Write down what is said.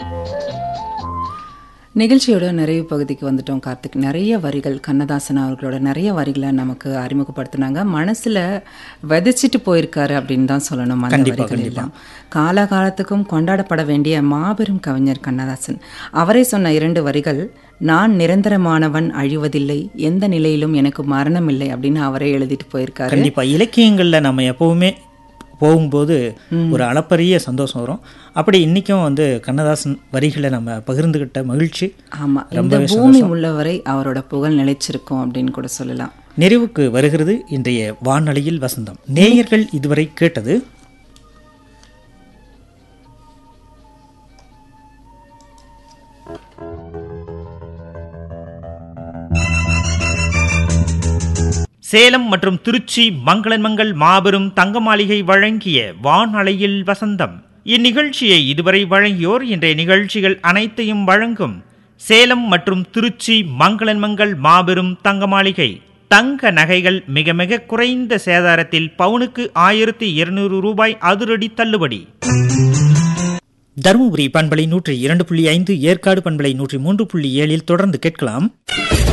நிகழ்ச்சியோட நிறைவு பகுதிக்கு வந்துட்டோம் கார்த்திக் நிறைய வரிகள் கண்ணதாசன் அவர்களோட நிறைய வரிகளை நமக்கு அறிமுகப்படுத்தினாங்க மனசுல விதைச்சிட்டு போயிருக்காரு அப்படின்னு தான் சொல்லணும் அந்த கண்டிப்பா, வரிகள் கண்டிப்பா. எல்லாம் காலாகாலத்துக்கும் கொண்டாடப்பட வேண்டிய மாபெரும் கவிஞர் கண்ணதாசன் அவரே சொன்ன இரண்டு வரிகள் நான் நிரந்தரமானவன் அழிவதில்லை எந்த நிலையிலும் எனக்கு மரணம் இல்லை அப்படின்னு அவரே எழுதிட்டு போயிருக்காரு கண்டிப்பா இலக்கியங்கள்ல நம்ம எப்பவுமே போகும்போது ஒரு அளப்பரிய சந்தோஷம் வரும் அப்படி இன்னைக்கும் வந்து கண்ணதாசன் வரிகளை நம்ம பகிர்ந்துகிட்ட மகிழ்ச்சி ஆமா இந்த ரொம்பவே பூமி உள்ளவரை அவரோட புகழ் நிலைச்சிருக்கும் அப்படின்னு கூட சொல்லலாம் நிறைவுக்கு வருகிறது இன்றைய வானொலியில் வசந்தம் நேயர்கள் இதுவரை கேட்டது சேலம் மற்றும் திருச்சி மங்களன்மங்கள் மாபெரும் தங்க மாளிகை வழங்கிய வானலையில் வசந்தம் இந்நிகழ்ச்சியை இதுவரை வழங்கியோர் இன்றைய நிகழ்ச்சிகள் அனைத்தையும் வழங்கும் சேலம் மற்றும் திருச்சி மங்களன்மங்கள் மாபெரும் தங்க மாளிகை தங்க நகைகள் மிக மிக குறைந்த சேதாரத்தில் பவுனுக்கு ஆயிரத்தி இருநூறு ரூபாய் அதிரடி தள்ளுபடி தருமபுரி பண்பலை நூற்றி இரண்டு புள்ளி ஐந்து ஏற்காடு பண்பலை நூற்றி மூன்று புள்ளி ஏழில் தொடர்ந்து கேட்கலாம்